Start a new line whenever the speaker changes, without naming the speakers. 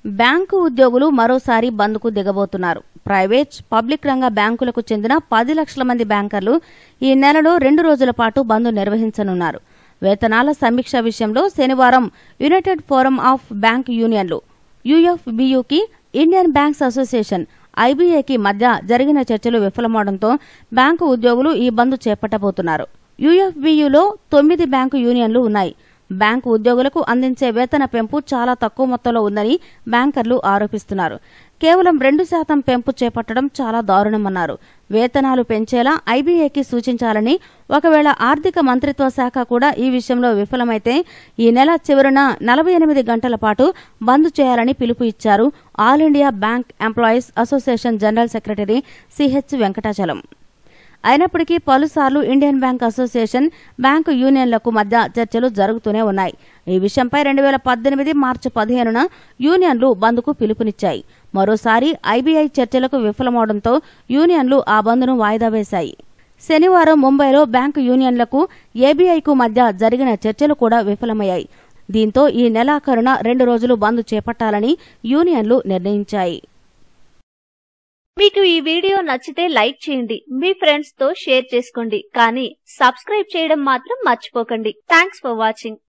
bank ఉద్యోగులు మరోసారి బంద్కు దిగబోతున్నారు ప్రైవేట్ పబ్లిక్ రంగ బ్యాంకులకు చెందిన పది లక్షల మంది బ్యాంకర్లు ఈ నెలలో రెండు రోజుల పాటు బంద్ నిర్వహించనున్నారు వేతనాల సమీక్ష విషయంలో శనివారం యునైటెడ్ ఫోరం ఆఫ్ బ్యాంక్ యూనియన్లు యుఎఫ్బియుకి ఇండియన్ బ్యాంక్స్ అసోసియేషన్ ఐబీఏకి మధ్య జరిగిన చర్చలు విఫలమవడంతో బ్యాంకు ఉద్యోగులు ఈ బంద్ చేపట్టబోతున్నారు యుఎఫ్బియులో తొమ్మిది బ్యాంకు యూనియన్లు ఉన్నాయి బ్యాంకు ఉద్యోగులకు అందించే వేతన పెంపు చాలా తక్కువ మొత్తంలో ఉందని బ్యాంకర్లు ఆరోపిస్తున్నారు కేవలం రెండు శాతం పెంపు చేపట్టడం చాలా దారుణమన్నారు వేతనాలు పెంచేలా ఐబీఏకి సూచించాలని ఒకవేళ ఆర్థిక మంత్రిత్వ శాఖ కూడా ఈ విషయంలో విఫలమైతే ఈ నెల చివరన నలభై ఎనిమిది గంటల పాటు బంద్ చేయాలని పిలుపు ఇచ్చారు all India bank employees association general secretary CH Venkatachalam అయినప్పటికీ పలుసార్లు ఇండియన్ బ్యాంక్ అసోసియేషన్ బ్యాంకు యూనియన్లకు మధ్య చర్చలు జరుగుతూనే ఉన్నాయి ఈ విషయంపై రెండు వేల పద్దెనిమిది మార్చి పదిహేనున యూనియన్లు బంద్కు పిలుపునిచ్చాయి మరోసారి ఐబీఐ చర్చలకు విఫలమవడంతో యూనియన్లు ఆ బంద్ను వాయిదా వేశాయి శనివారం ముంబైలో బ్యాంకు యూనియన్లకు ఏబీఐకు మధ్య జరిగిన చర్చలు కూడా విఫలమయ్యాయి దీంతో ఈ నెలాఖరున రెండు రోజులు బంద్ చేపట్టాలని యూనియన్లు నిర్ణయించాయి
మీకు ఈ వీడియో నచ్చితే లైక్ చేయండి మీ ఫ్రెండ్స్ తో షేర్ చేసుకోండి కానీ సబ్స్క్రైబ్ చేయడం మాత్రం మర్చిపోకండి థ్యాంక్స్ ఫర్ వాచింగ్